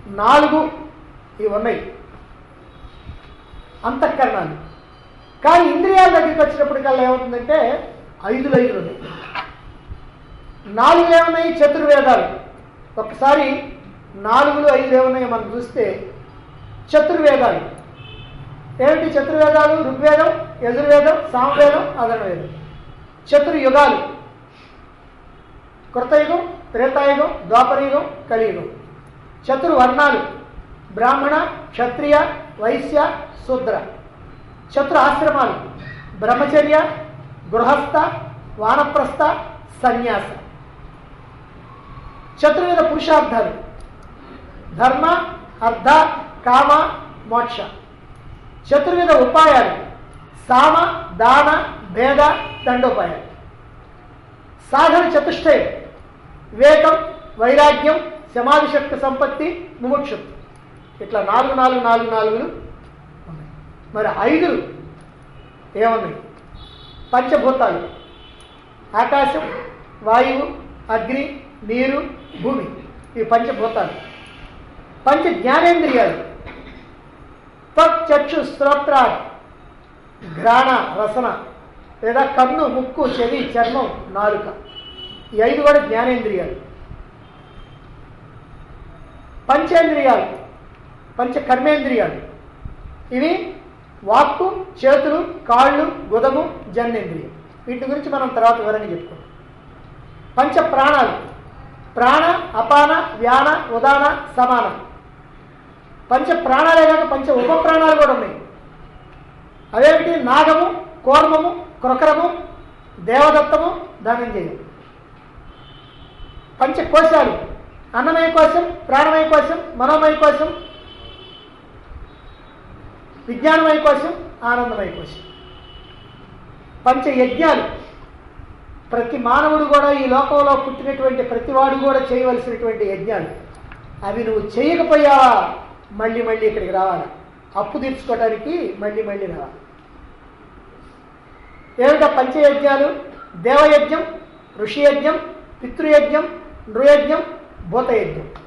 నాలుగు ఇవి ఉన్నాయి అంతఃకరణాలు కానీ ఇంద్రియాల దగ్గరికి వచ్చినప్పటికల్లా ఏమవుతుందంటే ఐదులు ఐదులు ఉన్నాయి నాలుగు ఏమున్నాయి చతుర్వేదాలు ఒకసారి నాలుగులు ఐదు ఏమున్నాయో మనం చూస్తే చతుర్వేదాలు ఏమిటి చతుర్వేదాలు ఋగ్వేదం యజుర్వేదం సామవేదం అధర్వేదం చతుర్యుగాలు కృతయుగం త్రేతాయుగం ద్వాపరయుగం కలియుగం చతుర్వర్ణాలు బ్రాహ్మణ క్షత్రియ వైశ్య శూద్ర చతుర్ ఆశ్రమాలు బ్రహ్మచర్య గృహస్థ వానప్రస్థ సన్యాస చతుర్వేద పురుషార్థాలు ధర్మ అర్ధ కామ మోక్ష చతుర్విధ ఉపాయాలు సామ దాన భేద దండోపాయాలు సాధన చతుష్టయం వివేకం వైరాగ్యం సమాధి శక్తి సంపత్తి ముముక్షుత్వం ఇట్లా నాలుగు నాలుగు నాలుగు నాలుగులు ఉన్నాయి మరి ఐదులు ఏమున్నాయి పంచభూతాలు ఆకాశం వాయువు అగ్ని నీరు భూమి ఇవి పంచభూతాలు పంచ జ్ఞానేంద్రియాలు త్వక్ చక్షు శ్రోత్ర ఘ్రాణ రసన లేదా కన్ను ముక్కు చెవి చర్మం నాలుక ఈ ఐదు కూడా జ్ఞానేంద్రియాలు పంచేంద్రియాలు పంచ కర్మేంద్రియాలు ఇవి వాక్కు చేతులు కాళ్ళు గుదము జన్నేంద్రియం వీటి గురించి మనం తర్వాత వివరంగా చెప్పుకుందాం పంచ ప్రాణాలు ప్రాణ అపాన వ్యాన ఉదాన సమాన పంచ ప్రాణాలే కాక పంచ ఉప ప్రాణాలు కూడా ఉన్నాయి అవేమిటి నాగము కోర్మము క్రొకరము దేవదత్తము ధనంజయం పంచకోశాలు అన్నమయ కోశం ప్రాణమయ కోశం మనోమయ కోశం విజ్ఞానమయ కోశం ఆనందమయ కోశం పంచ యజ్ఞాలు ప్రతి మానవుడు కూడా ఈ లోకంలో పుట్టినటువంటి ప్రతివాడు కూడా చేయవలసినటువంటి యజ్ఞాలు అవి నువ్వు చేయకపోయావా మళ్ళీ మళ్ళీ ఇక్కడికి రావాలి అప్పు తీర్చుకోవడానికి మళ్ళీ మళ్ళీ రావాలి ఏమిటా పంచయజ్ఞాలు దేవయజ్ఞం ఋషియజ్ఞం పితృయజ్ఞం నృయజ్ఞం భూతయజ్ఞం